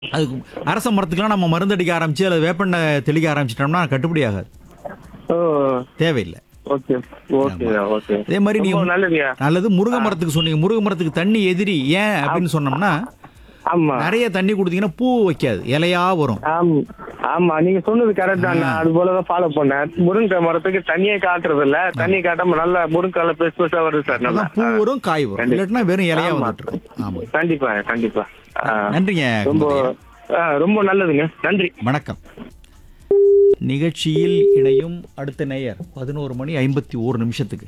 அதுக்கு அரச மரத்துக்குலாம் நம்ம மருந்தடிக்க ஆரம்பிச்சு அல்லது வேப்பெண்ணை தெளிக்க ஆரம்பிச்சிட்டோம்னா கட்டுப்படி ஆகாது ஓ தேவையில்லை ஓகே ஓகே ஓகே அதே மாதிரி நீ ரொம்ப நல்லதுயா நல்லது முருங்கை மரத்துக்கு சொன்னீங்க முருங்கை மரத்துக்கு தண்ணி எதிரி ஏன் அப்படின்னு சொன்னோம்னா ஆமா நிறைய தண்ணி கொடுத்தீங்கன்னா பூ வைக்காது இலையா வரும் ஆம் ஆமா நீங்க சொன்னது கரெக்ட் தான் நான் அது போலதான் ஃபாலோ பண்ணேன் முருங்கை மரத்துக்கு தண்ணியே காட்டுறது இல்ல தண்ணி காட்டாம நல்லா முருங்கால பெருசு பெருசா வருது சார் நல்லா அதான் பூ வரும் காய் வரும் கண்டி- இல்லாட்டினா வெறும் இலையா ஆமா. வந்துட்டு இருக்கும் ஆமா கண்டிப்பா கண்டிப்பா ஆ, நன்றிங்க ரொம்ப குமுதையா. ஆ, ரொம்ப நல்லதுங்க நன்றி வணக்கம் நிகழ்ச்சியில் இணையும் அடுத்த நேயர் பதினோரு மணி ஐம்பத்தி ஓரு நிமிஷத்துக்கு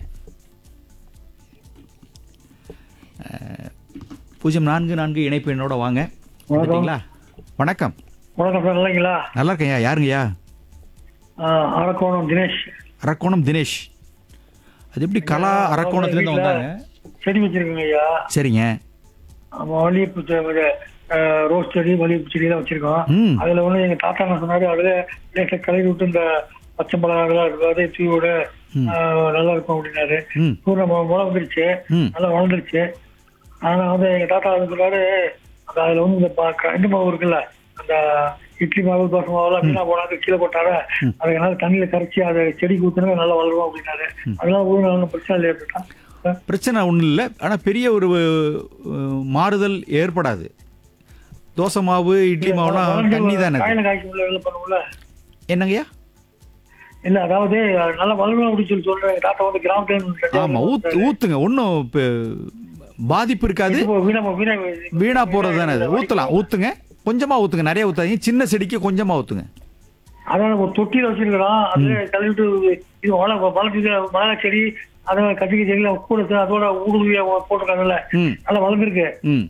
அஹ், பூஜ்ஜியம் நான்கு நான்கு இணைப்பு என்னோட வாங்க வந்துட்டீங்களா வணக்கம் வணக்கம் சார் இல்லைங்களா நல்லா இருக்கேன்யா யாருங்கய்யா அரக்கோணம் தினேஷ் அரக்கோணம் தினேஷ் அது எப்படி கலா அரக்கோணத்துலேருந்து வீட்ல வந்தாங்க செடி வச்சிருக்கோங்க ஐயா சரிங்க நம்ம மல்லிகைப்பூ செ- இது, அஹ், ரோஸ் செடி மல்லிகைப்பூ செடி எல்லாம் வச்சிருக்கோம் ம் அதுல வந்து எங்க தாத்தா என்ன சொன்னாரு அதுல லேசா கலரி விட்டு இந்த பச்சை மிளகாலாம் இருக்காது தீவோட ம். நல்லா இருக்கும் அப்படின்னாரு ம் பூ நம்ம முளை வந்துருச்சு ம் நல்லா வளர்ந்துருச்சு ஆனா வந்து எங்க தாத்தா வந்து சொன்னாரு அந்த அதுல வந்து இந்த ப- கண்டு மாவு இருக்குல்ல அந்த இட்லி மாவு தோசை மாவுலாம் வீணா போனாங்க கீழே போட்டாரு அதை என்னால தண்ணியில கரைச்சி அதை செடிக்கு ஊத்துனா நல்லா வளரும் அப்படின்னாரு அதெல்லாம் ஒரு நல்ல பிரச்சனை இல்லை அப்படின்னா பிரச்சனை ஒன்றும் இல்லை ஆனால் பெரிய ஒரு அஹ், மாறுதல் ஏற்படாது தோசை மாவு இட்லி மாவுலாம் தண்ணி தானே அது. காயில காய்க்கும் இல்லை பண்ணுவோம்ல என்னங்கய்யா இல்ல அதாவது அது நல்லா வளரும் அப்படின்னு சொல்லி சொல்றேன் எங்க தாத்தா வந்து கிராமத்துல ஆமா ஊத் ஊத்துங்க ஒன்றும் பாதிப்பு இருக்காது வீணா வீணா வீணா போறது தானே அது ஊத்தலாம் ஊத்துங்க கொஞ்சமா ஊத்துங்க நிறைய ஊத்தாதீங்க சின்ன செடிக்கு கொஞ்சமா ஊத்துங்க அதான் ஒரு தொட்டியில வச்சிருக்கிறோம் அது கழுவிட்டு இது வள வளர்த்து மிளகா செடி அதை கத்திரிக்காய் செடியில கூட சேர்த்து அதோட ஊடுருவியா போட்டிருக்காங்கல்ல ம் நல்லா வளர்ந்துருக்கு ம்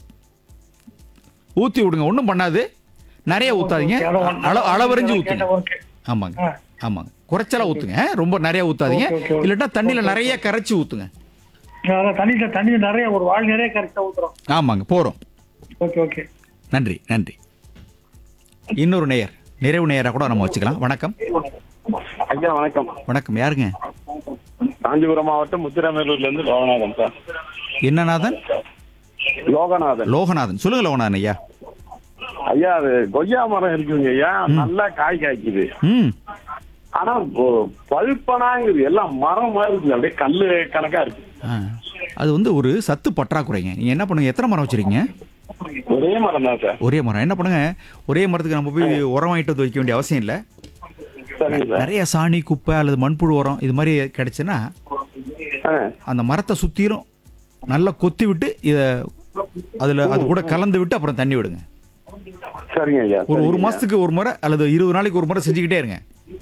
ஊத்தி விடுங்க ஒன்றும் பண்ணாது நிறைய ஊத்தாதீங்க அள அளவறிஞ்சு ஊத்துங்க ஆமாங்க ஆ. ஆமாங்க குறைச்சலா ஊத்துங்க ரொம்ப நிறைய ஊத்தாதீங்க ஓகே, ஓகே, ஓகே. இல்லாட்டா தண்ணியில நிறைய கரைச்சி ஊத்துங்க அதான் தண்ணியில தண்ணி நிறைய ஒரு வாழ் நிறைய கரைச்சா ஊத்துறோம் ஆமாங்க போறோம் ஓகே ஓகே நன்றி நன்றி இன்னொரு நேயர் நிறைவு நேயரா கூட நம்ம வச்சுக்கலாம் வணக்கம் ஐயா வணக்கம் வணக்கம் யாருங்க காஞ்சிபுரம் மாவட்டம் முத்திராமேலூர்ல இருந்து லோகநாதன் சார் என்னநாதன் லோகநாதன் லோகநாதன் சொல்லுங்க லோகநாதன் ஐயா ஐயா அது கொய்யா மரம் இருக்குங்க ஐயா நல்லா காய் காய்க்குது ம் ஆனா ஒ- பழுப்பனாங்குது எல்லாம் மரம் மாதிரி இருக்குது அப்படியே கல்லு கணக்கா இருக்கு ஆ. அது வந்து ஒரு சத்து பற்றாக்குறைங்க நீங்க என்ன பண்ணுங்க எத்தனை மரம் வச்சிருக்கீங்க ஒரே மரம் தான் சார் ஒரே மரம் என்ன பண்ணுங்க ஒரே மரத்துக்கு நம்ம போய் உரம் வாங்கிட்டு வந்து வைக்க வேண்டிய அவசியம் இல்லை சரிங்க சார் நிறைய சாணி குப்பை அல்லது மண்புழு உரம் இது மாதிரி கிடைச்சுன்னா ஆ, அந்த மரத்தை சுத்திரும் நல்லா கொத்தி விட்டு இதை அதுல அது கூட கலந்து விட்டு அப்புறம் தண்ணி விடுங்க சரிங்க ஐயா ஒரு ஒரு சரிங்க மாசத்துக்கு ஒரு முறை அல்லது இருபது நாளைக்கு ஒரு முறை செஞ்சுக்கிட்டே இருங்க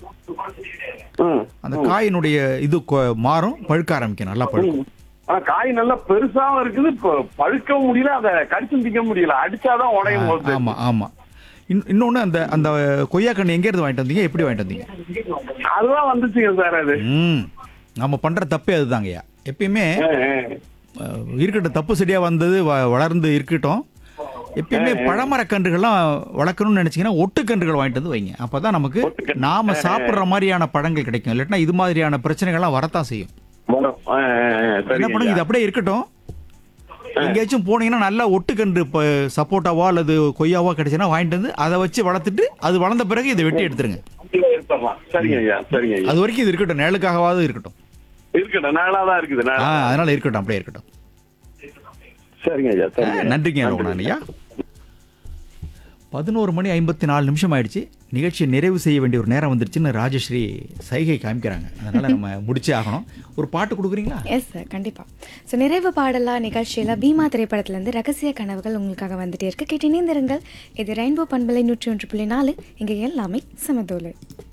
ஐயா. ம். அந்த காயினுடைய இது கொ- மாறும் பழுக்க ஆரம்பிக்கும் நல்லா பழுக்கும் ஆனா காய் நல்லா பெருசாவும் இருக்குது ப- பழுக்கவும் முடியல அதை கடிச்சு திக்க முடியல அடிச்சாதான் உடையும் போது ஆமா ஆமா இன்- இன்னொன்னு அந்த அந்த கொய்யாக்கண்ணு எங்க இருந்து வாங்கிட்டு வந்தீங்க எப்படி வாங்கிட்டு வந்தீங்க அதுதான் வந்துச்சுங்க சார் அது ம் நம்ம பண்ற தப்பே அதுதாங்கய்யா எப்பயுமே ஆ, ஆ. அஹ், இருக்கட்டும் தப்பு சரியா வந்தது வ- வளர்ந்து இருக்கட்டும் எப்பயுமே பழமரக்கன்றுகள்லாம் வளர்க்கணும்னு நினைச்சீங்கன்னா ஒட்டுக்கன்றுகள் வாங்கிட்டு வந்து வைங்க அப்பதான் நமக்கு ஒட்டுக்கன்று. நாம சாப்பிடுற மாதிரியான பழங்கள் கிடைக்கும் இல்லாட்டினா இது மாதிரியான பிரச்சனைகள்லாம் வரத்தான் செய்யும் வரும். ஆ, ஆ, ஆ, என்ன சரிங்க பண்ணுங்க இது ஐயா. அப்படியே இருக்கட்டும் எங்கேயாச்சும் போனீங்கன்னா நல்லா ஒட்டுக்கன்று இப்போ சப்போட்டாவோ அல்லது கொய்யாவோ கிடைச்சுன்னா வாங்கிட்டு வந்து அதை வச்சு வளர்த்துட்டு அது வளர்ந்த பிறகு இதை வெட்டி எடுத்துருங்க எடுத்துடலாம். சரிங்க ஐயா சரிங்க ஐயா அது வரைக்கும் இது இருக்கட்டும் நிழலுக்காகவாவது இருக்கட்டும் இருக்கட்டும் நாளா தான் இருக்குது ஆ நாளா. அதனால இருக்கட்டும் அப்படியே இருக்கட்டும் சரிங்க ஐயா சரிங்க நன்றிங்க லோகநாதன் ஐயா பதினோரு மணி ஐம்பத்தி நாலு நிமிஷம் ஆயிடுச்சு நிகழ்ச்சியை நிறைவு செய்ய வேண்டிய ஒரு நேரம் வந்துருச்சுன்னு ராஜஸ்ரீ சைகை காமிக்கிறாங்க அதனால நம்ம முடிச்சே ஆகணும் ஒரு பாட்டு கொடுக்குறீங்களா எஸ் சார் கண்டிப்பாக ஸோ நிறைவு பாடலா நிகழ்ச்சியில் பீமா திரைப்படத்துலேருந்து ரகசிய கனவுகள் உங்களுக்காக வந்துட்டே இருக்கு கேட்டு இணைந்திருங்கள் இது ரெயின்போ பண்பலை நூற்றி ஒன்று புள்ளி நாலு இங்கே எல்லாமே சமதோலு